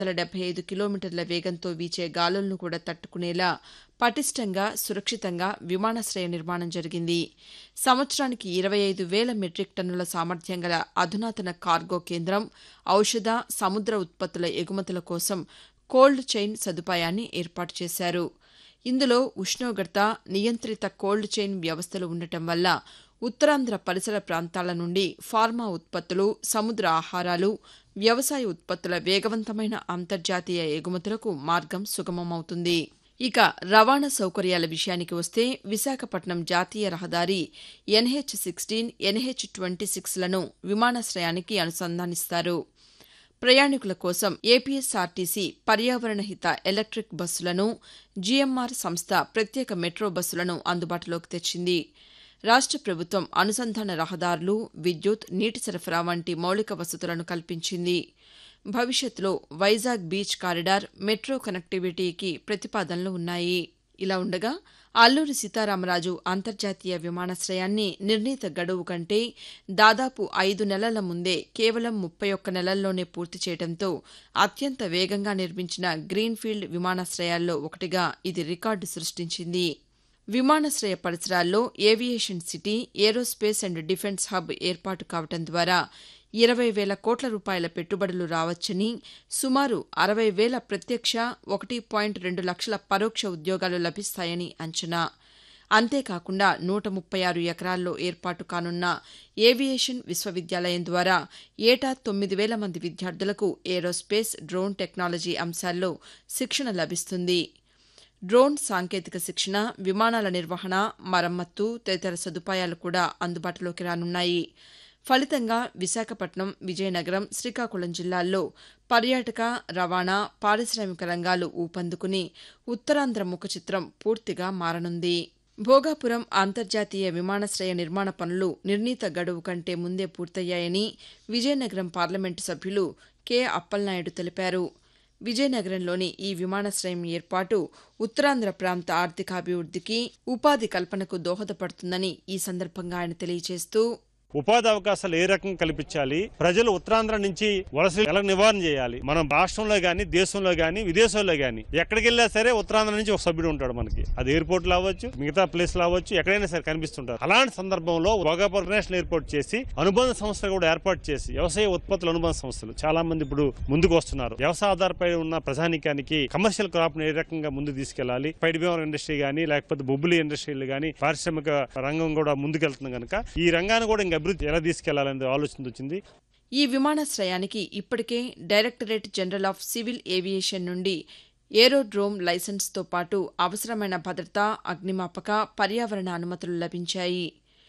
వందల డెబ్బై ఐదు కిలోమీటర్ల వేగంతో వీచే గాలులను కూడా తట్టుకునేలా పటిష్టంగా సురక్షితంగా విమానాశ్రయ నిర్మాణం జరిగింది సంవత్సరానికి ఇరవై ఐదు వేల మెట్రిక్ టన్నుల సామర్థ్యం గల అధునాతన కార్గో కేంద్రం ఔషధ సముద్ర ఉత్పత్తుల ఎగుమతుల కోసం కోల్డ్ చైన్ సదుపాయాన్ని ఏర్పాటు చేశారు ఇందులో ఉష్ణోగ్రత నియంత్రిత కోల్డ్ చైన్ వ్యవస్థలు ఉండటం వల్ల ఉత్తరాంధ్ర పరిసర ప్రాంతాల నుండి ఫార్మా ఉత్పత్తులు సముద్ర ఆహారాలు వ్యవసాయ ఉత్పత్తుల వేగవంతమైన అంతర్జాతీయ ఎగుమతులకు మార్గం సుగమమవుతుంది ఇక రవాణా సౌకర్యాల విషయానికి వస్తే విశాఖపట్నం జాతీయ రహదారి ఎన్హెచ్ సిక్స్టీన్ ఎన్హెచ్ ట్వంటీ సిక్స్లను విమానాశ్రయానికి అనుసంధానిస్తారు ప్రయాణికుల కోసం ఏపీఎస్ఆర్టీసీ పర్యావరణ హిత ఎలక్ట్రిక్ బస్సులను జీఎంఆర్ సంస్థ ప్రత్యేక మెట్రో బస్సులను అందుబాటులోకి తెచ్చింది రాష్ట ప్రభుత్వం అనుసంధాన రహదారులు విద్యుత్ నీటి సరఫరా వంటి మౌలిక వసతులను కల్పించింది భవిష్యత్తులో వైజాగ్ బీచ్ కారిడార్ మెట్రో కనెక్టివిటీకి ప్రతిపాదనలు ఉన్నాయి ఇలా ఉండగా అల్లూరి సీతారామరాజు అంతర్జాతీయ విమానాశ్రయాన్ని నిర్ణీత గడువు కంటే దాదాపు ఐదు నెలల ముందే కేవలం ముప్పై ఒక్క నెలల్లోనే పూర్తి చేయడంతో అత్యంత వేగంగా నిర్మించిన గ్రీన్ఫీల్డ్ విమానాశ్రయాల్లో ఒకటిగా ఇది రికార్డు సృష్టించింది విమానాశ్రయ పరిసరాల్లో aviation city aerospace and defence hub ఏర్పాటు కావడం ద్వారా ఇరవై వేల కోట్ల రూపాయల పెట్టుబడులు రావచ్చని సుమారు అరవై వేల ప్రత్యక్ష ఒకటి పాయింట్ రెండు లక్షల పరోక్ష ఉద్యోగాలు లభిస్తాయని అంచనా అంతేకాకుండా నూట ముప్పై ఆరు ఎకరాల్లో ఏర్పాటు కానున్న ఏవియేషన్ విశ్వవిద్యాలయం ద్వారా ఏటా తొమ్మిది వేల మంది విద్యార్థులకు ఏరోస్పేస్ డ్రోన్ టెక్నాలజీ అంశాల్లో శిక్షణ లభిస్తుంది డ్రోన్ సాంకేతిక శిక్షణ విమానాల నిర్వహణ మరమ్మత్తు తదితర సదుపాయాలు కూడా అందుబాటులోకి రానున్నాయి ఫలితంగా విశాఖపట్నం విజయనగరం శ్రీకాకుళం జిల్లాల్లో పర్యాటక రవాణా పారిశ్రామిక రంగాలు ఊపందుకుని ఉత్తరాంధ్ర ముఖ చిత్రం పూర్తిగా మారనుంది భోగాపురం అంతర్జాతీయ విమానాశ్రయ నిర్మాణ పనులు నిర్ణీత గడువు కంటే ముందే పూర్తయ్యాయని విజయనగరం పార్లమెంటు సభ్యులు కె అప్పలనాయుడు తెలిపారు విజయనగరంలోని ఈ విమానాశ్రయం ఏర్పాటు ఉత్తరాంధ్ర ప్రాంత ఆర్థికాభివృద్ధికి ఉపాధి కల్పనకు దోహదపడుతుందని ఈ సందర్భంగా ఆయన తెలియజేస్తూ ఉపాధి అవకాశాలు ఏ రకంగా కల్పించాలి ప్రజలు ఉత్తరాంధ్ర నుంచి వలస ఎలా నివారణ చేయాలి మనం రాష్ట్రంలో గాని దేశంలో గాని విదేశాల్లో గాని ఎక్కడికి వెళ్ళా సరే ఉత్తరాంధ్ర నుంచి ఒక సభ్యుడు ఉంటాడు మనకి అది ఎయిర్పోర్ట్ లో అవ్వచ్చు మిగతా ప్లేస్ లో అవ్వచ్చు ఎక్కడైనా సరే కనిపిస్తుంటారు అలాంటి సందర్భంలో భోగాపురం ఇంటర్నేషనల్ ఎయిర్పోర్ట్ చేసి అనుబంధ సంస్థలు కూడా ఏర్పాటు చేసి వ్యవసాయ ఉత్పత్తుల అనుబంధ సంస్థలు చాలా మంది ఇప్పుడు ముందుకు వస్తున్నారు వ్యవసాయ ఆధారపై ఉన్న ప్రజానికానికి కమర్షియల్ క్రాప్ ఏ రకంగా ముందు తీసుకెళ్లాలి పైడి బీమర్ ఇండస్ట్రీ గానీ లేకపోతే బొబ్బులి ఇండస్ట్రీలు గానీ పారిశ్రామిక రంగం కూడా ముందుకెళ్తుంది కనుక ఈ రంగాన్ని కూడా ఇంకా అభివృద్ధి ఎలా తీసుకెళ్లాలనే ఆలోచన వచ్చింది ఈ విమానాశ్రయానికి ఇప్పటికే directorate general of civil aviation నుండి ఏరోడ్రోమ్ లైసెన్స్తో పాటు అవసరమైన భద్రత అగ్నిమాపక పర్యావరణ అనుమతులు లభించాయి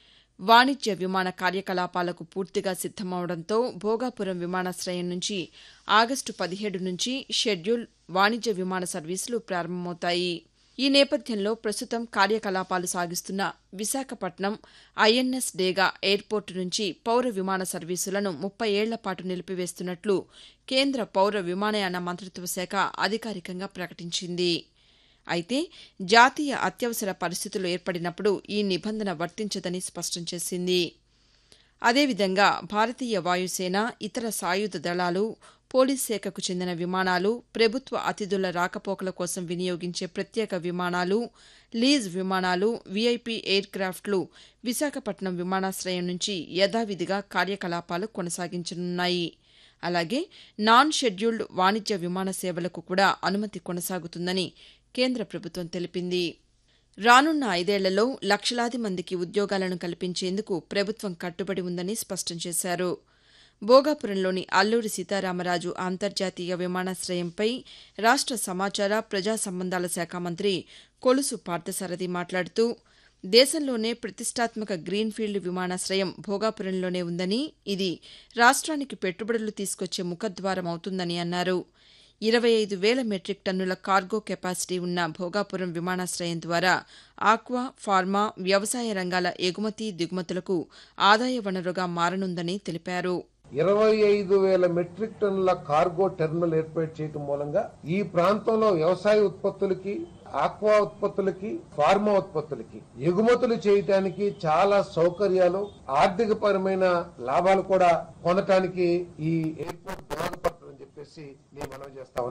వాణిజ్య విమాన కార్యకలాపాలకు పూర్తిగా సిద్దమవడంతో భోగాపురం విమానాశ్రయం నుంచి ఆగస్టు పదిహేడు నుంచి షెడ్యూల్ వాణిజ్య విమాన సర్వీసులు ప్రారంభమవుతాయి ఈ నేపథ్యంలో ప్రస్తుతం కార్యకలాపాలు సాగిస్తున్న విశాఖపట్నం ఐఎన్ఎస్ డేగా ఎయిర్పోర్టు నుంచి పౌర విమాన సర్వీసులను ముప్పై ఏళ్ల పాటు నిలిపివేస్తున్నట్లు కేంద్ర పౌర విమానయాన మంత్రిత్వ శాఖ అధికారికంగా ప్రకటించింది అయితే జాతీయ అత్యవసర పరిస్థితులు ఏర్పడినప్పుడు ఈ నిబంధన వర్తించదని స్పష్టం చేసింది అదేవిధంగా భారతీయ వాయుసేన ఇతర సాయుధ దళాలు పోలీస్ శాఖకు చెందిన విమానాలు ప్రభుత్వ అతిథుల రాకపోకల కోసం వినియోగించే ప్రత్యేక విమానాలు లీజ్ విమానాలు వీఐపీ ఎయిర్ క్రాఫ్ట్లు విశాఖపట్నం విమానాశ్రయం నుంచి యథావిధిగా కార్యకలాపాలు కొనసాగించనున్నాయి అలాగే నాన్ షెడ్యూల్డ్ వాణిజ్య విమాన సేవలకు కూడా అనుమతి కొనసాగుతుందని కేంద్ర ప్రభుత్వం తెలిపింది రానున్న ఐదేళ్లలో లక్షలాది మందికి ఉద్యోగాలను కల్పించేందుకు ప్రభుత్వం కట్టుబడి ఉందని స్పష్టం చేశారు భోగాపురంలోని అల్లూరి సీతారామరాజు అంతర్జాతీయ విమానాశ్రయంపై రాష్ట సమాచార ప్రజా సంబంధాల శాఖ మంత్రి కొలుసు పార్థసారథి మాట్లాడుతూ దేశంలోనే ప్రతిష్టాత్మక గ్రీన్ఫీల్డ్ విమానాశ్రయం భోగాపురంలోనే ఉందని ఇది రాష్ట్రానికి పెట్టుబడులు తీసుకొచ్చే ముఖద్వారం అవుతుందని అన్నారు ఇరవై ఐదు వేల మెట్రిక్ టన్నుల కార్గో కెపాసిటీ ఉన్న భోగాపురం విమానాశ్రయం ద్వారా ఆక్వా ఫార్మా వ్యవసాయ రంగాల ఎగుమతి దిగుమతులకు ఆదాయ వనరుగా మారనుందని తెలిపారు ఇరవై ఐదు వేల మెట్రిక్ టన్నుల కార్గో టెర్మినల్ ఏర్పాటు చేయడం మూలంగా ఈ ప్రాంతంలో వ్యవసాయ ఉత్పత్తులకి ఆక్వా ఉత్పత్తులకి ఫార్మా ఉత్పత్తులకి ఎగుమతులు చేయటానికి చాలా సౌకర్యాలు ఆర్థిక పరమైన లాభాలు కూడా పొందటానికి ఈ ఎయిర్పోర్ట్ దోహదపడుతుందని చెప్పి చెప్పేసి నేను మనవి చేస్తా